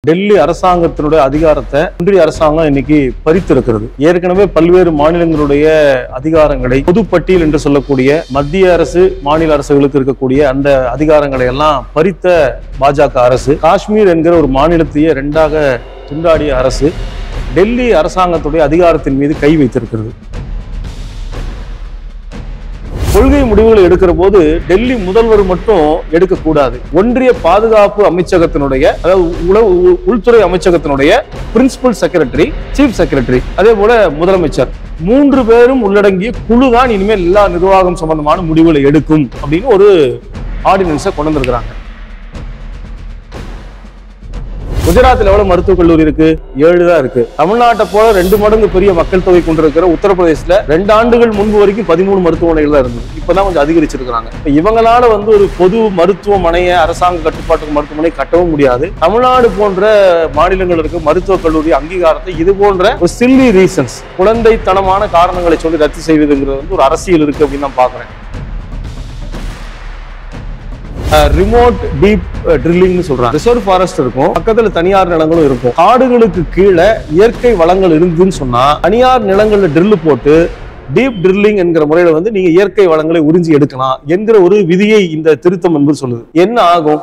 டெல்லி அரசாங்கத்தினுடைய அதிகாரத்தை ஒன்றிய அரசாங்கம் இன்னைக்கு பறித்திருக்கிறது ஏற்கனவே பல்வேறு மாநிலங்களுடைய அதிகாரங்களை பொதுப்பட்டியல் என்று சொல்லக்கூடிய மத்திய அரசு மாநில அரசுகளுக்கு இருக்கக்கூடிய அந்த அதிகாரங்களை எல்லாம் பறித்த பாஜக அரசு காஷ்மீர் என்கிற ஒரு மாநிலத்தையே ரெண்டாக துண்டாடிய அரசு டெல்லி அரசாங்கத்துடைய அதிகாரத்தின் மீது கை வைத்திருக்கிறது கொள்கை முடிவுகளை எடுக்கிற போது டெல்லி முதல்வர் மட்டும் எடுக்கக்கூடாது ஒன்றிய பாதுகாப்பு அமைச்சகத்தினுடைய அதாவது உளவு உ- உள்துறை அமைச்சகத்தினுடைய பிரின்சிபல் செக்ரட்டரி சீஃப் செக்ரட்டரி அதே போல முதலமைச்சர் மூன்று பேரும் உள்ளடங்கிய குழு தான் இனிமேல் எல்லா நிர்வாகம் சம்பந்தமான முடிவுகளை எடுக்கும் அப்படின்னு ஒரு ஆர்டினன்ஸை கொண்டு வந்திருக்கிறாங்க குஜராத்தில் எவ்வளவு மருத்துவக் கல்லூரி இருக்கு ஏழு தான் இருக்கு தமிழ்நாட்டை போல ரெண்டு மடங்கு பெரிய மக்கள் தொகை கொண்டிருக்கிற உத்தரப்பிரதேசத்துல ரெண்டு ஆண்டுகள் முன்பு வரைக்கும் பதிமூணு மருத்துவமனைகள் தான் இருந்தது இப்பதான் கொஞ்சம் அதிகரிச்சிருக்காங்க இப்ப இவங்களால வந்து ஒரு பொது மருத்துவமனையை அரசாங்க கட்டுப்பாட்டு மருத்துவமனை கட்டவும் முடியாது தமிழ்நாடு போன்ற மாநிலங்கள் இருக்க மருத்துவக் கல்லூரி அங்கீகாரத்தை இது போன்ற ஒரு சில்லி ரீசன்ஸ் குழந்தைத்தனமான காரணங்களை சொல்லி ரத்து செய்வதுங்கிறது வந்து ஒரு அரசியல் இருக்கு அப்படின்னு நான் பாக்குறேன் ரிமோட் டீப் ட்ரில்லிங்னு சொல்றாங்க ரிசர்வ் ஃபாரஸ்ட் இருக்கும் பக்கத்துல தனியார் நிலங்களும் இருக்கும் காடுகளுக்கு கீழே இயற்கை வளங்கள் இருந்துன்னு சொன்னா தனியார் நிலங்கள்ல ட்ரில் போட்டு டீப் ட்ரில்லிங் என்கிற முறையில வந்து நீங்க இயற்கை வளங்களை உறிஞ்சி எடுக்கலாம் என்கிற ஒரு விதியை இந்த திருத்தம் என்பது சொல்லுது என்ன ஆகும்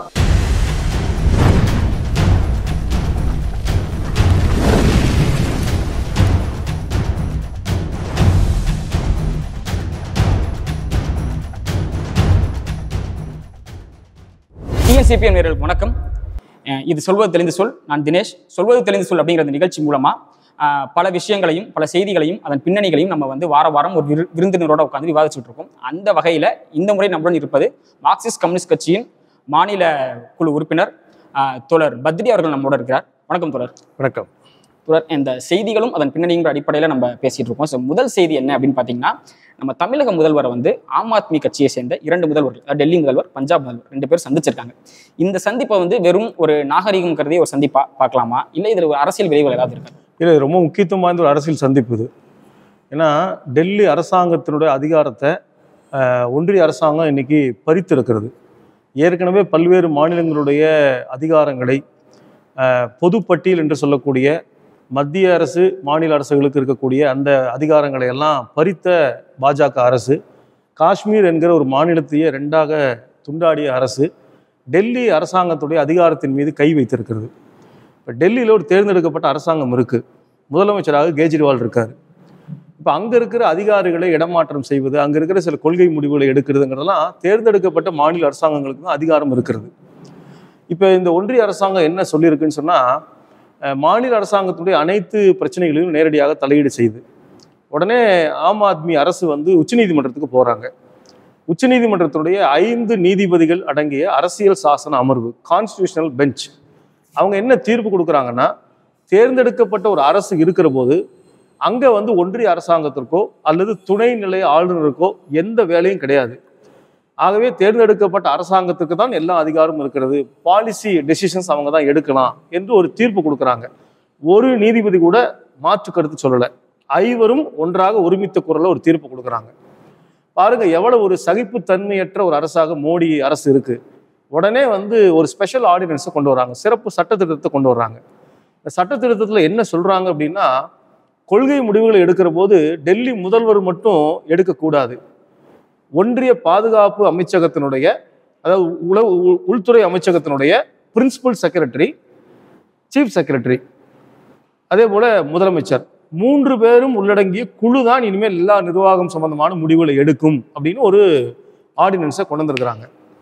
டிஎன்சிபிஎன் வீரர்களுக்கு வணக்கம் அஹ் இது சொல்வது தெளிந்து சொல் நான் தினேஷ் சொல்வது தெளிந்து சொல் அப்படிங்கிற இந்த நிகழ்ச்சி மூலமா அஹ் பல விஷயங்களையும் பல செய்திகளையும் அதன் பின்னணிகளையும் நம்ம வந்து வார வாரம் ஒரு விரு- விருந்தினரோட உட்காந்து விவாதிச்சுட்டு இருக்கோம் அந்த வகையில இந்த முறை நம்முடன் இருப்பது மார்க்சிஸ்ட் கம்யூனிஸ்ட் கட்சியின் மாநில குழு உறுப்பினர் அஹ் தோழர் பத்ரி அவர்கள் நம்மோட இருக்கிறார் வணக்கம் தோழர் வணக்கம் தொடர் இந்த செய்திகளும் அதன் பின்னணிங்கிற அடிப்படையில் நம்ம பேசிட்டு இருக்கோம் ஸோ முதல் செய்தி என்ன அப்படின்னு பார்த்தீங்கன்னா நம்ம தமிழக முதல்வரை வந்து ஆம் ஆத்மி கட்சியை சேர்ந்த இரண்டு முதல்வர்கள் அதாவது டெல்லி முதல்வர் பஞ்சாப் முதல்வர் ரெண்டு பேரும் சந்திச்சிருக்காங்க இந்த சந்திப்பை வந்து வெறும் ஒரு நாகரிகம் கருதி ஒரு சந்திப்பா பார்க்கலாமா இல்லை இதில் ஒரு அரசியல் விளைவுகள் ஏதாவது இருக்கு இது ரொம்ப முக்கியத்துவம் வாய்ந்த ஒரு அரசியல் சந்திப்பு இது ஏன்னா டெல்லி அரசாங்கத்தினுடைய அதிகாரத்தை அஹ், ஒன்றிய அரசாங்கம் இன்னைக்கு பறித்திருக்கிறது ஏற்கனவே பல்வேறு மாநிலங்களுடைய அதிகாரங்களை அஹ், பொதுப்பட்டியல் என்று சொல்லக்கூடிய மத்திய அரசு மாநில அரசுகளுக்கு இருக்கக்கூடிய அந்த அதிகாரங்களை எல்லாம் பறித்த பாஜக அரசு காஷ்மீர் என்கிற ஒரு மாநிலத்தையே ரெண்டாக துண்டாடிய அரசு டெல்லி அரசாங்கத்துடைய அதிகாரத்தின் மீது கை வைத்திருக்கிறது இப்போ டெல்லியில் ஒரு தேர்ந்தெடுக்கப்பட்ட அரசாங்கம் இருக்கு முதலமைச்சராக கேஜ்ரிவால் இருக்கார் இப்போ அங்கே இருக்கிற அதிகாரிகளை இடமாற்றம் செய்வது அங்கே இருக்கிற சில கொள்கை முடிவுகளை எடுக்கிறதுங்கிறதெல்லாம் தேர்ந்தெடுக்கப்பட்ட மாநில அரசாங்கங்களுக்கு தான் அதிகாரம் இருக்கிறது இப்போ இந்த ஒன்றிய அரசாங்கம் என்ன சொல்லியிருக்குன்னு சொன்னால் மாநில அரசாங்கத்துடைய அனைத்து பிரச்சனைகளையும் நேரடியாக தலையீடு செய்யுது உடனே ஆம் ஆத்மி அரசு வந்து உச்சநீதிமன்றத்துக்கு போகிறாங்க உச்சநீதிமன்றத்துடைய ஐந்து நீதிபதிகள் அடங்கிய அரசியல் சாசன அமர்வு கான்ஸ்டியூஷனல் பெஞ்ச் அவங்க என்ன தீர்ப்பு கொடுக்குறாங்கன்னா தேர்ந்தெடுக்கப்பட்ட ஒரு அரசு இருக்கிற போது அங்கே வந்து ஒன்றிய அரசாங்கத்திற்கோ அல்லது துணைநிலை ஆளுநருக்கோ எந்த வேலையும் கிடையாது ஆகவே தேர்ந்தெடுக்கப்பட்ட அரசாங்கத்துக்கு தான் எல்லா அதிகாரமும் இருக்கிறது பாலிசி டெசிஷன்ஸ் அவங்க தான் எடுக்கலாம் என்று ஒரு தீர்ப்பு கொடுக்குறாங்க ஒரு நீதிபதி கூட மாற்று கருத்து சொல்லலை ஐவரும் ஒன்றாக ஒருமித்த குரல்ல ஒரு தீர்ப்பு கொடுக்குறாங்க பாருங்க எவ்வளவு ஒரு சகிப்புத்தன்மையற்ற ஒரு அரசாக மோடி அரசு இருக்கு உடனே வந்து ஒரு ஸ்பெஷல் ஆர்டினன்ஸை கொண்டு வராங்க சிறப்பு சட்ட திருத்தத்தை கொண்டு வர்றாங்க இந்த சட்ட திருத்தத்துல என்ன சொல்றாங்க அப்படின்னா கொள்கை முடிவுகளை எடுக்கிற போது டெல்லி முதல்வர் மட்டும் எடுக்கக்கூடாது ஒன்றிய பாதுகாப்பு அமைச்சகத்தினுடைய அதாவது உளவு உ- உள்துறை அமைச்சகத்தினுடைய பிரின்சிபல் செக்ரட்டரி சீஃப் செக்ரட்டரி அதே போல முதலமைச்சர் மூன்று பேரும் உள்ளடங்கிய குழு தான் இனிமேல் எல்லா நிர்வாகம் சம்பந்தமான முடிவுகளை எடுக்கும் அப்படின்னு ஒரு ஆர்டினன்ஸை கொண்டு வந்திருக்கிறாங்க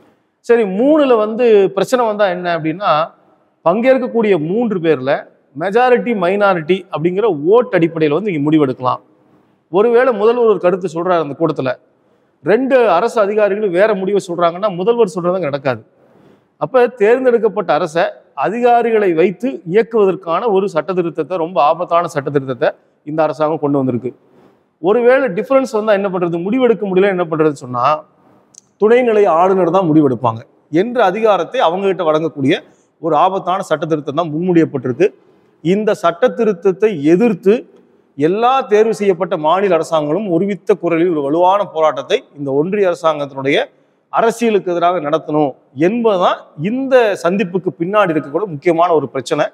சரி மூணுல வந்து பிரச்சனை வந்தா என்ன அப்படின்னா பங்கேற்கக்கூடிய மூன்று பேர்ல மெஜாரிட்டி மைனாரிட்டி அப்படிங்கிற ஓட் அடிப்படையில் வந்து நீங்க முடிவெடுக்கலாம் ஒருவேளை முதல்வர் ஒரு கருத்து சொல்றாரு அந்த கூட்டத்துல ரெண்டு அரசு அதிகாரிகளும் வேற முடிவை சொல்றாங்கன்னா முதல்வர் சொல்றது நடக்காது அப்ப தேர்ந்தெடுக்கப்பட்ட அரசை அதிகாரிகளை வைத்து இயக்குவதற்கான ஒரு சட்ட திருத்தத்தை ரொம்ப ஆபத்தான சட்ட திருத்தத்தை இந்த அரசாங்கம் கொண்டு வந்திருக்கு ஒருவேளை டிஃபரன்ஸ் வந்தா என்ன பண்றது முடிவெடுக்க முடியல என்ன பண்றது சொன்னா துணைநிலை ஆளுநர் தான் முடிவெடுப்பாங்க என்ற அதிகாரத்தை அவங்க கிட்ட வழங்கக்கூடிய ஒரு ஆபத்தான சட்ட திருத்தம் தான் முன்மொழியப்பட்டிருக்கு இந்த சட்ட திருத்தத்தை எதிர்த்து எல்லா தேர்வு செய்யப்பட்ட மாநில அரசாங்கங்களும் ஒருமித்த குரலில் ஒரு வலுவான போராட்டத்தை இந்த ஒன்றிய அரசாங்கத்தினுடைய அரசியலுக்கு எதிராக நடத்தணும் என்பதுதான் இந்த சந்திப்புக்கு பின்னாடி இருக்கக்கூடிய முக்கியமான ஒரு பிரச்சனை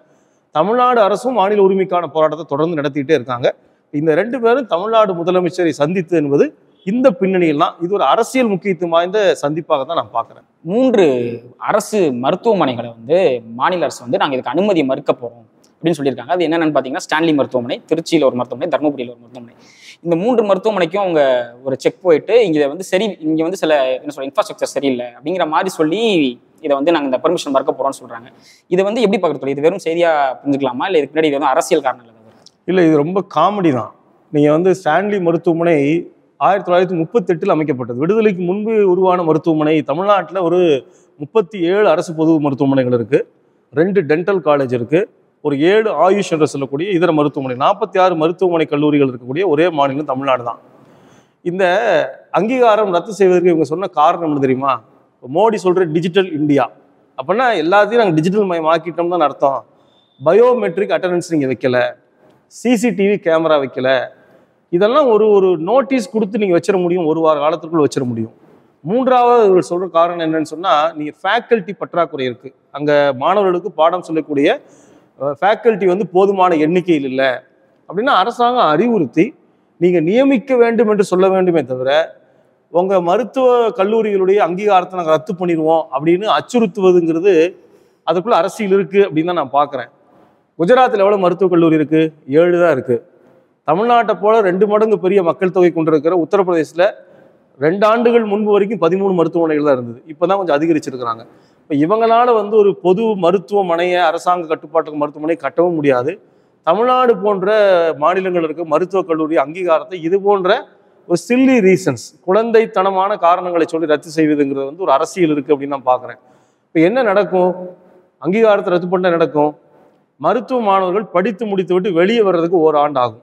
தமிழ்நாடு அரசும் மாநில உரிமைக்கான போராட்டத்தை தொடர்ந்து நடத்திக்கிட்டே இருக்காங்க இந்த ரெண்டு பேரும் தமிழ்நாடு முதலமைச்சரை சந்தித்து என்பது இந்த பின்னணியில் தான் இது ஒரு அரசியல் முக்கியத்துவம் வாய்ந்த சந்திப்பாக தான் நான் பார்க்குறேன் மூன்று அரசு மருத்துவமனைகளை வந்து மாநில அரசு வந்து நாங்கள் இதுக்கு அனுமதி மறுக்க போகிறோம் அப்படின்னு சொல்லியிருக்காங்க அது என்னென்னு பார்த்தீங்கன்னா ஸ்டான்லி மருத்துவமனை திருச்சியில் ஒரு மருத்துவமனை தருமபுரியில் ஒரு மருத்துவமனை இந்த மூன்று மருத்துவமனைக்கும் அவங்க ஒரு செக் போயிட்டு இங்கே வந்து சரி இங்கே வந்து சில என்ன சொல்ற இன்ஃப்ராஸ்ட்ரக்சர் சரியில்லை அப்படிங்கிற மாதிரி சொல்லி இதை வந்து நாங்கள் இந்த பெர்மிஷன் மறுக்க போகிறோம்னு சொல்கிறாங்க இதை வந்து எப்படி பார்க்குறது இது வெறும் செய்தியாக புரிஞ்சுக்கலாமா இல்லை இதுக்கு முன்னாடி இது வந்து அரசியல் காரணம் இல்லை இல்லை இது ரொம்ப காமெடி தான் நீங்கள் வந்து ஸ்டான்லி மருத்துவமனை ஆயிரத்தி தொள்ளாயிரத்தி முப்பத்தெட்டில் அமைக்கப்பட்டது விடுதலைக்கு முன்பு உருவான மருத்துவமனை தமிழ்நாட்டில் ஒரு முப்பத்தி ஏழு அரசு பொது மருத்துவமனைகள் இருக்குது ரெண்டு டென்டல் காலேஜ் இருக்குது ஒரு ஏழு ஆயுஷ் என்று சொல்லக்கூடிய இதர மருத்துவமனை நாற்பத்தி ஆறு மருத்துவமனை கல்லூரிகள் இருக்கக்கூடிய ஒரே மாநிலம் தமிழ்நாடு தான் இந்த அங்கீகாரம் ரத்து செய்வதற்கு இவங்க சொன்ன காரணம் என்ன தெரியுமா இப்ப மோடி சொல்கிற டிஜிட்டல் இந்தியா அப்படின்னா எல்லாத்தையும் நாங்கள் டிஜிட்டல் மயம் ஆக்கிட்டோம் தான் அர்த்தம் பயோமெட்ரிக் அட்டண்டன்ஸ் நீங்கள் வைக்கல சிசிடிவி கேமரா வைக்கல இதெல்லாம் ஒரு ஒரு நோட்டீஸ் கொடுத்து நீங்கள் வச்சிட முடியும் ஒரு வார காலத்துக்குள்ள வச்சிட முடியும் மூன்றாவது இவர் சொல்கிற காரணம் என்னன்னு சொன்னால் நீங்கள் ஃபேக்கல்ட்டி பற்றாக்குறை இருக்குது அங்கே மாணவர்களுக்கு பாடம் சொல்லக்கூடிய ஃபேக்கல்ட்டி வந்து போதுமான எண்ணிக்கையில் இல்லை அப்படின்னா அரசாங்கம் அறிவுறுத்தி நீங்கள் நியமிக்க வேண்டும் என்று சொல்ல வேண்டுமே தவிர உங்கள் மருத்துவ கல்லூரிகளுடைய அங்கீகாரத்தை நாங்கள் ரத்து பண்ணிடுவோம் அப்படின்னு அச்சுறுத்துவதுங்கிறது அதுக்குள்ள அரசியல் இருக்குது அப்படின்னு தான் நான் பார்க்குறேன் குஜராத்தில் எவ்வளோ மருத்துவக் கல்லூரி இருக்குது ஏழு தான் இருக்குது தமிழ்நாட்டை போல ரெண்டு மடங்கு பெரிய மக்கள் தொகை கொண்டிருக்கிற உத்தரப்பிரதேசில் ரெண்டு ஆண்டுகள் முன்பு வரைக்கும் பதிமூணு மருத்துவமனைகள் தான் இருந்தது இப்போ தான் கொஞ்சம் அதிகரிச்சிருக்கிறாங்க இப்போ இவங்களால வந்து ஒரு பொது மருத்துவமனையை அரசாங்க கட்டுப்பாட்டுக்கு மருத்துவமனை கட்டவும் முடியாது தமிழ்நாடு போன்ற மாநிலங்கள் இருக்க மருத்துவக் கல்லூரி அங்கீகாரத்தை இது போன்ற ஒரு சில்லி ரீசன்ஸ் குழந்தைத்தனமான காரணங்களை சொல்லி ரத்து செய்வதுங்கிறது வந்து ஒரு அரசியல் இருக்குது அப்படின்னு நான் பார்க்குறேன் இப்போ என்ன நடக்கும் அங்கீகாரத்தை ரத்து பண்ண நடக்கும் மருத்துவ மாணவர்கள் படித்து முடித்து விட்டு வெளியே வர்றதுக்கு ஒரு ஆண்டு ஆகும்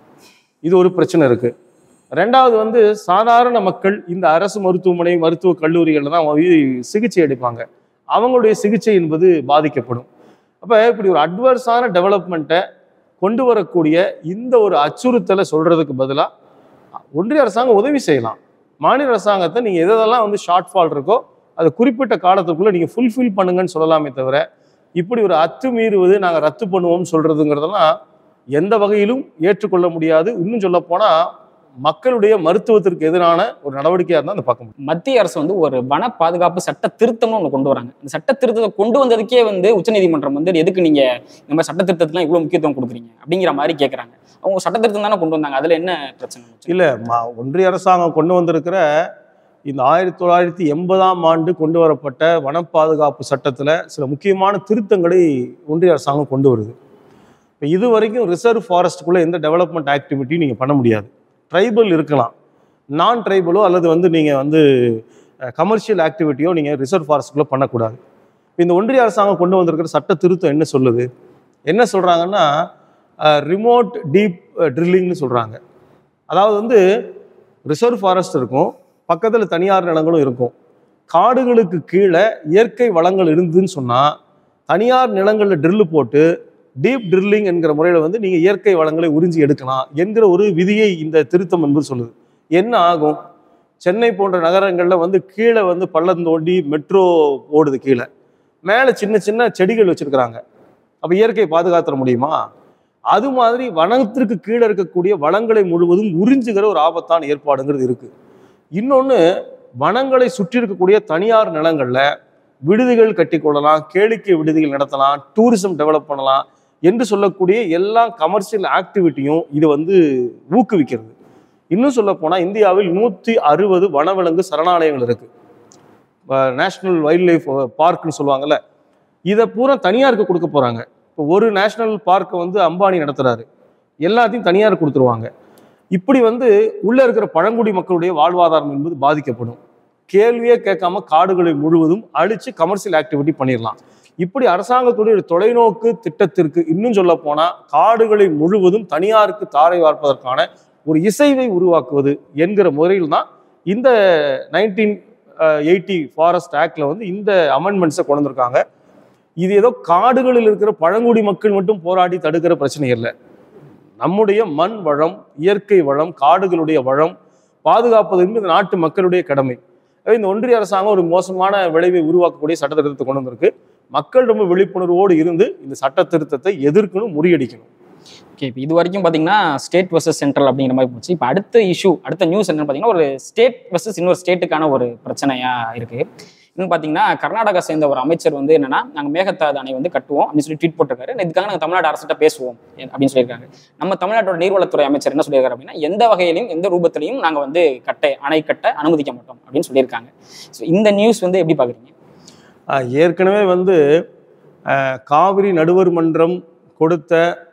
இது ஒரு பிரச்சனை இருக்கு ரெண்டாவது வந்து சாதாரண மக்கள் இந்த அரசு மருத்துவமனை மருத்துவ கல்லூரிகளில் தான் போய் சிகிச்சை எடுப்பாங்க அவங்களுடைய சிகிச்சை என்பது பாதிக்கப்படும் அப்போ இப்படி ஒரு அட்வர்ஸான டெவலப்மெண்ட்டை கொண்டு வரக்கூடிய இந்த ஒரு அச்சுறுத்தலை சொல்றதுக்கு பதிலாக ஒன்றிய அரசாங்கம் உதவி செய்யலாம் மாநில அரசாங்கத்தை நீங்கள் எதெல்லாம் வந்து ஷார்ட் ஃபால் இருக்கோ அதை குறிப்பிட்ட காலத்துக்குள்ளே நீங்கள் ஃபுல்ஃபில் பண்ணுங்கன்னு சொல்லலாமே தவிர இப்படி ஒரு அத்துமீறுவது நாங்கள் ரத்து பண்ணுவோம்னு சொல்றதுங்கிறதெல்லாம் எந்த வகையிலும் ஏற்றுக்கொள்ள முடியாது இன்னும் சொல்ல போனா மக்களுடைய மருத்துவத்திற்கு எதிரான ஒரு நடவடிக்கையாக இருந்தால் அந்த பார்க்க முடியும் மத்திய அரசு வந்து ஒரு வன பாதுகாப்பு சட்ட திருத்தம்னு ஒன்று கொண்டு வராங்க இந்த சட்ட திருத்தத்தை கொண்டு வந்ததுக்கே வந்து உச்சநீதிமன்றம் வந்து எதுக்கு நீங்க இந்த மாதிரி சட்ட திருத்தத்துலாம் இவ்வளவு முக்கியத்துவம் கொடுக்குறீங்க அப்படிங்கிற மாதிரி கேட்குறாங்க அவங்க சட்ட திருத்தம் தானே கொண்டு வந்தாங்க அதுல என்ன பிரச்சனை இல்லை ம- ஒன்றிய அரசாங்கம் கொண்டு வந்திருக்கிற இந்த ஆயிரத்தி தொள்ளாயிரத்தி எண்பதாம் ஆண்டு கொண்டு வரப்பட்ட வன பாதுகாப்பு சட்டத்தில் சில முக்கியமான திருத்தங்களை ஒன்றிய அரசாங்கம் கொண்டு வருது இப்போ இது வரைக்கும் ரிசர்வ் ஃபாரஸ்ட்டுக்குள்ளே எந்த டெவலப்மெண்ட் ஆக்டிவிட்டியும் நீங்கள் பண்ண முடியாது ட்ரைபல் இருக்கலாம் நான் ட்ரைபலோ அல்லது வந்து நீங்கள் வந்து கமர்ஷியல் ஆக்டிவிட்டியோ நீங்கள் ரிசர்வ் ஃபாரஸ்ட்டுக்குள்ளே பண்ணக்கூடாது இப்ப இந்த ஒன்றிய அரசாங்கம் கொண்டு வந்திருக்கிற சட்ட திருத்தம் என்ன சொல்லுது என்ன சொல்கிறாங்கன்னா ரிமோட் டீப் ட்ரில்லிங்னு சொல்கிறாங்க அதாவது வந்து ரிசர்வ் ஃபாரஸ்ட் இருக்கும் பக்கத்தில் தனியார் நிலங்களும் இருக்கும் காடுகளுக்கு கீழே இயற்கை வளங்கள் இருந்ததுன்னு சொன்னால் தனியார் நிலங்களில் ட்ரில்லு போட்டு டீப் ட்ரில்லிங் என்கிற முறையில் வந்து நீங்கள் இயற்கை வளங்களை உறிஞ்சி எடுக்கலாம் என்கிற ஒரு விதியை இந்த திருத்தம் என்பது சொல்லுது என்ன ஆகும் சென்னை போன்ற நகரங்களில் வந்து கீழே வந்து பள்ளம் தோண்டி மெட்ரோ ஓடுது கீழே மேலே சின்ன சின்ன செடிகள் வச்சிருக்கிறாங்க அப்போ இயற்கையை பாதுகாத்துற முடியுமா அது மாதிரி வனத்திற்கு கீழே இருக்கக்கூடிய வளங்களை முழுவதும் உறிஞ்சுகிற ஒரு ஆபத்தான ஏற்பாடுங்கிறது இருக்கு இன்னொன்று வனங்களை சுற்றி இருக்கக்கூடிய தனியார் நிலங்களில் விடுதிகள் கட்டிக்கொள்ளலாம் கேளிக்கை விடுதிகள் நடத்தலாம் டூரிசம் டெவலப் பண்ணலாம் என்று சொல்லக்கூடிய எல்லா கமர்ஷியல் ஆக்டிவிட்டியும் இது வந்து ஊக்குவிக்கிறது இன்னும் சொல்ல போனால் இந்தியாவில் நூற்றி அறுபது வனவிலங்கு சரணாலயங்கள் இருக்கு நேஷனல் வைல்ட் லைஃப் பார்க்னு சொல்லுவாங்கல்ல இதை பூரா தனியாருக்கு கொடுக்க போறாங்க இப்போ ஒரு நேஷனல் பார்க்கை வந்து அம்பானி நடத்துறாரு எல்லாத்தையும் தனியார் கொடுத்துருவாங்க இப்படி வந்து உள்ள இருக்கிற பழங்குடி மக்களுடைய வாழ்வாதாரம் என்பது பாதிக்கப்படும் கேள்வியே கேட்காம காடுகளை முழுவதும் அழிச்சு கமர்ஷியல் ஆக்டிவிட்டி பண்ணிடலாம் இப்படி அரசாங்கத்துடைய ஒரு தொலைநோக்கு திட்டத்திற்கு இன்னும் சொல்ல போனா காடுகளை முழுவதும் தனியாருக்கு தாரை வார்ப்பதற்கான ஒரு இசைவை உருவாக்குவது என்கிற முறையில் தான் இந்த நைன்டீன் எயிட்டி ஃபாரஸ்ட் ஆக்ட்ல வந்து இந்த அமெண்ட்மெண்ட்ஸை கொண்டு வந்திருக்காங்க இது ஏதோ காடுகளில் இருக்கிற பழங்குடி மக்கள் மட்டும் போராடி தடுக்கிற பிரச்சனை இல்லை நம்முடைய மண் வளம் இயற்கை வளம் காடுகளுடைய வளம் பாதுகாப்பது என்பது இந்த நாட்டு மக்களுடைய கடமை எனவே இந்த ஒன்றிய அரசாங்கம் ஒரு மோசமான விளைவை உருவாக்கக்கூடிய சட்டத்திட்டத்தை கொண்டு வந்திருக்கு மக்கள் ரொம்ப விழிப்புணர்வோடு இருந்து இந்த சட்ட திருத்தத்தை எதிர்க்கணும் முறியடிக்கணும் ஓகே இப்போ இது வரைக்கும் பார்த்தீங்கன்னா ஸ்டேட் வர்சஸ் சென்ட்ரல் அப்படிங்கிற மாதிரி போச்சு இப்போ அடுத்த இஷ்யூ அடுத்த நியூஸ் என்னன்னு பார்த்தீங்கன்னா ஒரு ஸ்டேட் வர்சஸ் இன்னொரு ஸ்டேட்டுக்கான ஒரு பிரச்சனையாக இருக்குது இன்னும் பார்த்தீங்கன்னா கர்நாடகா சேர்ந்த ஒரு அமைச்சர் வந்து என்னன்னா நாங்கள் மேகதாது அணை வந்து கட்டுவோம் அப்படின்னு சொல்லி ட்வீட் போட்டிருக்காரு இதுக்காக நாங்கள் தமிழ்நாடு அரசிட்ட பேசுவோம் அப்படின்னு சொல்லியிருக்காங்க நம்ம தமிழ்நாட்டோட நீர்வளத்துறை அமைச்சர் என்ன சொல்லியிருக்காரு அப்படின்னா எந்த வகையிலையும் எந்த ரூபத்திலையும் நாங்கள் வந்து கட்ட அணை கட்ட அனுமதிக்க மாட்டோம் அப்படின்னு சொல்லியிருக்காங்க ஸோ இந்த நியூஸ் வந்து எப்படி பார்க்குறீங்க ஆஹ் ஏற்கனவே வந்து ஆஹ் காவிரி நடுவர் மன்றம் கொடுத்த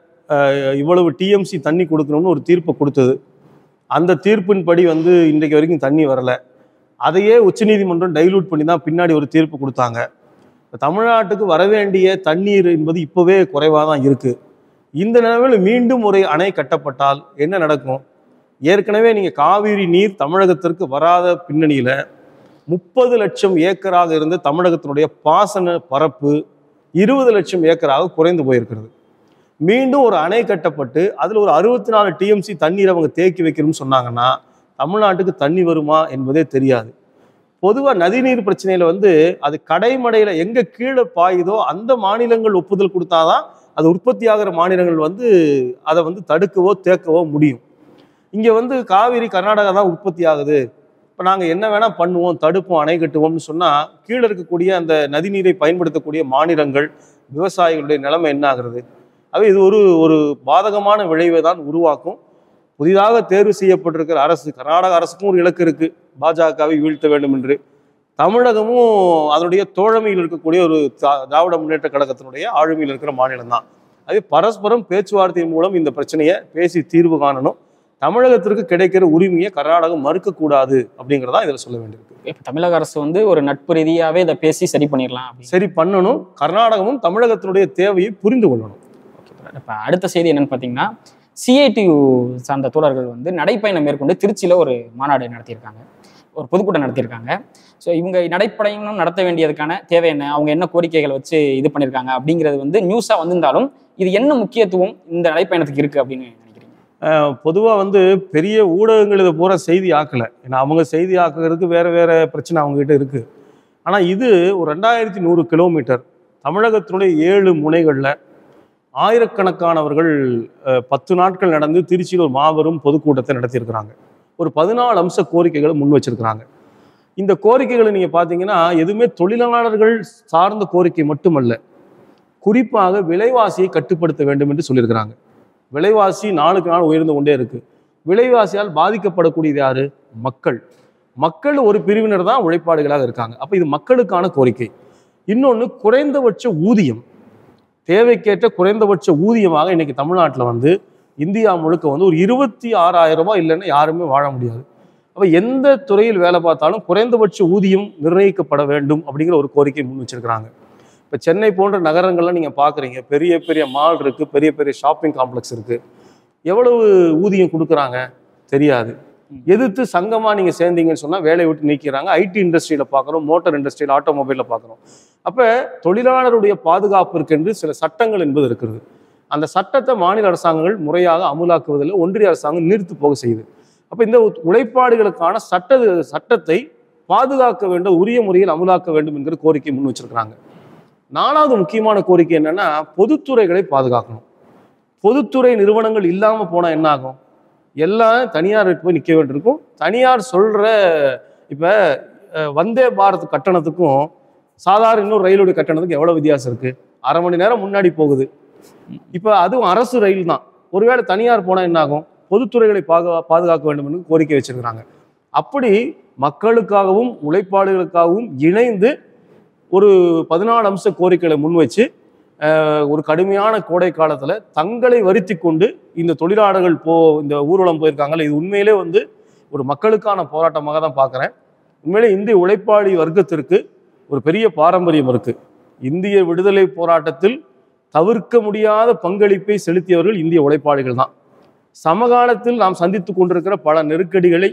ஆஹ் இவ்வளவு டிஎம்சி தண்ணி கொடுக்கணும்னு ஒரு தீர்ப்பை கொடுத்தது அந்த தீர்ப்பின்படி வந்து இன்றைக்கு வரைக்கும் தண்ணி வரல அதையே உச்சநீதிமன்றம் டைலூட் பண்ணி தான் பின்னாடி ஒரு தீர்ப்பு கொடுத்தாங்க இப்ப தமிழ்நாட்டுக்கு வர வேண்டிய தண்ணீர் என்பது இப்போவே குறைவாக தான் இருக்குது இந்த நிலைமையில் மீண்டும் ஒரு அணை கட்டப்பட்டால் என்ன நடக்கும் ஏற்கனவே நீங்கள் காவிரி நீர் தமிழகத்திற்கு வராத பின்னணியில் முப்பது லட்சம் ஏக்கராக இருந்த தமிழகத்தினுடைய பாசன பரப்பு இருபது லட்சம் ஏக்கராக குறைந்து போயிருக்கிறது மீண்டும் ஒரு அணை கட்டப்பட்டு அதில் ஒரு அறுபத்தி நாலு டிஎம்சி தண்ணீர் அவங்க தேக்கி வைக்கணும்னு சொன்னாங்கன்னா தமிழ்நாட்டுக்கு தண்ணி வருமா என்பதே தெரியாது பொதுவாக நதிநீர் பிரச்சனையில் வந்து அது கடைமடையில் எங்கே கீழே பாயுதோ அந்த மாநிலங்கள் ஒப்புதல் கொடுத்தாதான் அது உற்பத்தி ஆகிற மாநிலங்கள் வந்து அதை வந்து தடுக்கவோ தேக்கவோ முடியும் இங்கே வந்து காவிரி கர்நாடகா தான் உற்பத்தி ஆகுது இப்போ நாங்கள் என்ன வேணால் பண்ணுவோம் தடுப்போம் அணை கட்டுவோம்னு சொன்னால் கீழே இருக்கக்கூடிய அந்த நதிநீரை பயன்படுத்தக்கூடிய மாநிலங்கள் விவசாயிகளுடைய நிலைமை என்ன ஆகுறது அது இது ஒரு ஒரு பாதகமான விளைவை தான் உருவாக்கும் புதிதாக தேர்வு செய்யப்பட்டிருக்கிற அரசு கர்நாடக அரசுக்கும் ஒரு இலக்கு இருக்கு பாஜகவை வீழ்த்த வேண்டும் என்று தமிழகமும் அதனுடைய தோழமையில் இருக்கக்கூடிய ஒரு தா- திராவிட முன்னேற்ற கழகத்தினுடைய ஆளுமையில் இருக்கிற மாநிலம் தான் அது பரஸ்பரம் பேச்சுவார்த்தை மூலம் இந்த பிரச்சனையை பேசி தீர்வு காணணும் தமிழகத்திற்கு கிடைக்கிற உரிமையை கர்நாடகம் மறுக்கக்கூடாது அப்படிங்கிறதா இதில் சொல்ல வேண்டியிருக்கு இப்போ தமிழக அரசு வந்து ஒரு நட்பு ரீதியாகவே இதை பேசி சரி பண்ணிடலாம் அப்படின்னு சரி பண்ணணும் கர்நாடகமும் தமிழகத்தினுடைய தேவையை புரிந்து கொள்ளணும் இப்போ அடுத்த செய்தி என்னன்னு பார்த்தீங்கன்னா சிஐடியு சார்ந்த தோழர்கள் வந்து நடைப்பயணம் மேற்கொண்டு திருச்சியில் ஒரு மாநாடு நடத்தியிருக்காங்க ஒரு பொதுக்கூட்டம் நடத்தியிருக்காங்க ஸோ இவங்க நடைப்பயணம் நடத்த வேண்டியதுக்கான தேவை என்ன அவங்க என்ன கோரிக்கைகளை வச்சு இது பண்ணியிருக்காங்க அப்படிங்கிறது வந்து நியூஸாக வந்திருந்தாலும் இது என்ன முக்கியத்துவம் இந்த நடைப்பயணத்துக்கு இருக்குது அப்படின்னு நினைக்கிறீங்க பொதுவாக வந்து பெரிய ஊடகங்கள் இதை பூரா செய்தி ஆக்கலை ஏன்னா அவங்க செய்தி ஆக்குறதுக்கு வேற வேற பிரச்சனை அவங்ககிட்ட இருக்கு ஆனால் இது ஒரு ரெண்டாயிரத்தி நூறு கிலோமீட்டர் தமிழகத்தினுடைய ஏழு முனைகளில் ஆயிரக்கணக்கானவர்கள் அஹ், பத்து நாட்கள் நடந்து திருச்சியில் ஒரு மாபெரும் பொதுக்கூட்டத்தை நடத்தியிருக்கிறாங்க ஒரு பதினாலு அம்ச கோரிக்கைகளை முன் வச்சிருக்கிறாங்க இந்த கோரிக்கைகளை நீங்கள் பார்த்தீங்கன்னா எதுவுமே தொழிலாளர்கள் சார்ந்த கோரிக்கை மட்டுமல்ல குறிப்பாக விலைவாசியை கட்டுப்படுத்த வேண்டும் என்று சொல்லியிருக்கிறாங்க விலைவாசி நாளுக்கு நாள் உயர்ந்து கொண்டே இருக்கு விலைவாசியால் பாதிக்கப்படக்கூடியது யாரு மக்கள் மக்கள் ஒரு பிரிவினர் தான் உழைப்பாளிகளாக இருக்காங்க அப்போ இது மக்களுக்கான கோரிக்கை இன்னொன்று குறைந்தபட்ச ஊதியம் தேவைக்கேற்ற குறைந்தபட்ச ஊதியமாக இன்னைக்கு தமிழ்நாட்டில் வந்து இந்தியா முழுக்க வந்து ஒரு இருபத்தி ஆறாயிரம் ரூபாய் இல்லைன்னா யாருமே வாழ முடியாது அப்போ எந்த துறையில் வேலை பார்த்தாலும் குறைந்தபட்ச ஊதியம் நிர்ணயிக்கப்பட வேண்டும் அப்படிங்கிற ஒரு கோரிக்கை முன் வச்சிருக்கிறாங்க இப்போ சென்னை போன்ற நகரங்கள்லாம் நீங்கள் பார்க்குறீங்க பெரிய பெரிய மால் இருக்குது பெரிய பெரிய ஷாப்பிங் காம்ப்ளெக்ஸ் இருக்குது எவ்வளவு ஊதியம் கொடுக்குறாங்க தெரியாது எதிர்த்து சங்கமாக நீங்கள் சேர்ந்தீங்கன்னு சொன்னால் வேலையை விட்டு நீக்கிறாங்க ஐடி இண்டஸ்ட்ரியில் பார்க்குறோம் மோட்டார் இண்டஸ்ட்ரியில் ஆட்டோமொபைலில் பார்க்குறோம் அப்போ தொழிலாளருடைய பாதுகாப்பிற்கென்று சில சட்டங்கள் என்பது இருக்கிறது அந்த சட்டத்தை மாநில அரசாங்கங்கள் முறையாக அமுலாக்குவதில் ஒன்றிய அரசாங்கம் நீர்த்து போக செய்யுது அப்போ இந்த உழைப்பாளிகளுக்கான சட்ட சட்டத்தை பாதுகாக்க வேண்டும் உரிய முறையில் அமுலாக்க வேண்டும் என்கிற கோரிக்கை முன் வச்சிருக்கிறாங்க நாலாவது முக்கியமான கோரிக்கை என்னன்னா பொதுத்துறைகளை பாதுகாக்கணும் பொதுத்துறை நிறுவனங்கள் இல்லாமல் போனால் என்ன ஆகும் எல்லாம் தனியார் போய் நிற்க வேண்டியிருக்கும் தனியார் சொல்கிற இப்போ வந்தே பாரத் கட்டணத்துக்கும் சாதாரண இன்னொரு ரயிலுடைய கட்டணத்துக்கும் எவ்வளோ வித்தியாசம் இருக்குது அரை மணி நேரம் முன்னாடி போகுது இப்போ அதுவும் அரசு ரயில் தான் ஒருவேளை தனியார் போனால் என்ன ஆகும் பொதுத்துறைகளை பாதுகா பாதுகாக்க வேண்டும் என்று கோரிக்கை வச்சிருக்கிறாங்க அப்படி மக்களுக்காகவும் உழைப்பாளிகளுக்காகவும் இணைந்து ஒரு பதினாலு அம்ச கோரிக்கைகளை முன்வச்சு அஹ், ஒரு கடுமையான கோடை காலத்தில் தங்களை வருத்தி கொண்டு இந்த தொழிலாளர்கள் போ இந்த ஊர்வலம் போயிருக்காங்கல்ல இது உண்மையிலே வந்து ஒரு மக்களுக்கான போராட்டமாக தான் பார்க்குறேன் உண்மையிலே இந்திய உழைப்பாளி வர்க்கத்திற்கு ஒரு பெரிய பாரம்பரியம் இருக்கு இந்திய விடுதலை போராட்டத்தில் தவிர்க்க முடியாத பங்களிப்பை செலுத்தியவர்கள் இந்திய உழைப்பாளிகள் தான் சமகாலத்தில் நாம் சந்தித்து கொண்டிருக்கிற பல நெருக்கடிகளை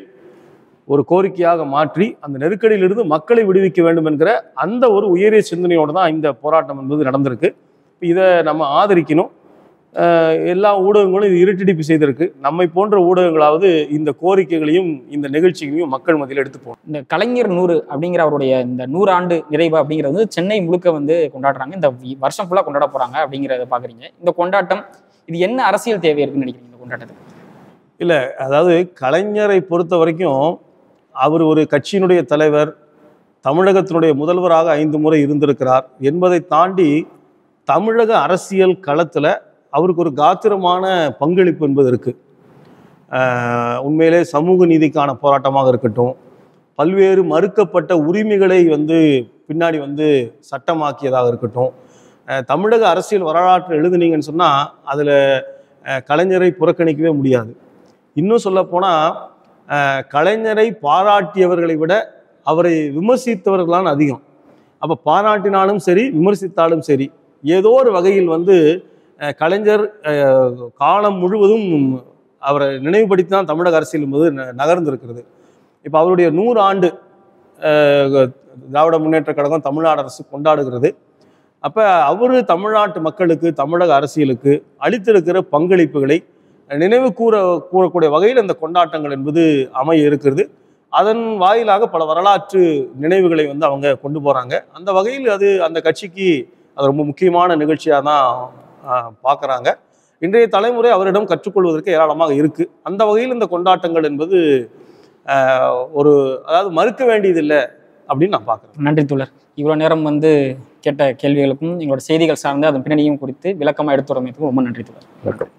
ஒரு கோரிக்கையாக மாற்றி அந்த நெருக்கடியிலிருந்து மக்களை விடுவிக்க வேண்டும் என்கிற அந்த ஒரு உயரிய சிந்தனையோடு தான் இந்த போராட்டம் என்பது நடந்திருக்கு இதை நம்ம ஆதரிக்கணும் அஹ், எல்லா ஊடகங்களும் இது இருட்டடிப்பு செய்திருக்கு நம்மை போன்ற ஊடகங்களாவது இந்த கோரிக்கைகளையும் இந்த நிகழ்ச்சிகளையும் மக்கள் மத்தியில் எடுத்து போகணும் இந்த கலைஞர் நூறு அப்படிங்கிற அவருடைய இந்த நூறாண்டு நிறைவு அப்படிங்கிறது வந்து சென்னை முழுக்க வந்து கொண்டாடுறாங்க இந்த வி- வருஷம் ஃபுல்லாக கொண்டாட போறாங்க அப்படிங்கிறத பாக்குறீங்க இந்த கொண்டாட்டம் இது என்ன அரசியல் தேவை இருக்குன்னு நினைக்கிறீங்க இந்த கொண்டாட்டத்துக்கு அதாவது கலைஞரை பொறுத்த வரைக்கும் அவர் ஒரு கட்சியினுடைய தலைவர் தமிழகத்தினுடைய முதல்வராக ஐந்து முறை இருந்திருக்கிறார் என்பதை தாண்டி தமிழக அரசியல் களத்தில் அவருக்கு ஒரு காத்திரமான பங்களிப்பு என்பது இருக்கு ஆஹ் உண்மையிலே சமூக நீதிக்கான போராட்டமாக இருக்கட்டும் பல்வேறு மறுக்கப்பட்ட உரிமைகளை வந்து பின்னாடி வந்து சட்டமாக்கியதாக இருக்கட்டும் ஆஹ் தமிழக அரசியல் வரலாற்று எழுதுனீங்கன்னு சொன்னால் அதில் கலைஞரை புறக்கணிக்கவே முடியாது இன்னும் சொல்லப்போனால் கலைஞரை பாராட்டியவர்களை விட அவரை விமர்சித்தவர்களான அதிகம் அப்போ பாராட்டினாலும் சரி விமர்சித்தாலும் சரி ஏதோ ஒரு வகையில் வந்து அஹ், கலைஞர் அஹ், காலம் முழுவதும் அவரை நினைவுபடுத்தி தான் தமிழக அரசியல் என்பது ந- நகர்ந்திருக்கிறது இப்போ அவருடைய நூறு ஆண்டு அஹ், திராவிட முன்னேற்ற கழகம் தமிழ்நாடு அரசு கொண்டாடுகிறது அப்போ அவர் தமிழ்நாட்டு மக்களுக்கு தமிழக அரசியலுக்கு அளித்திருக்கிற பங்களிப்புகளை நினைவு கூற கூறக்கூடிய வகையில் இந்த கொண்டாட்டங்கள் என்பது அமைய இருக்கிறது அதன் வாயிலாக பல வரலாற்று நினைவுகளை வந்து அவங்க கொண்டு போகிறாங்க அந்த வகையில் அது அந்த கட்சிக்கு அது ரொம்ப முக்கியமான நிகழ்ச்சியாக தான் பார்க்குறாங்க இன்றைய தலைமுறை அவரிடம் கற்றுக்கொள்வதற்கு ஏராளமாக இருக்குது அந்த வகையில் இந்த கொண்டாட்டங்கள் என்பது ஆஹ், ஒரு அதாவது மறுக்க வேண்டியதில்லை அப்படின்னு நான் பார்க்குறேன் நன்றி தோழர் இவ்வளோ நேரம் வந்து கேட்ட கேள்விகளுக்கும் எங்களோட செய்திகள் சார்ந்து அதன் பின்னணியும் குறித்து விளக்கமாக எடுத்துரைமைக்கு ரொம்ப நன்றி தோழர் வணக்கம்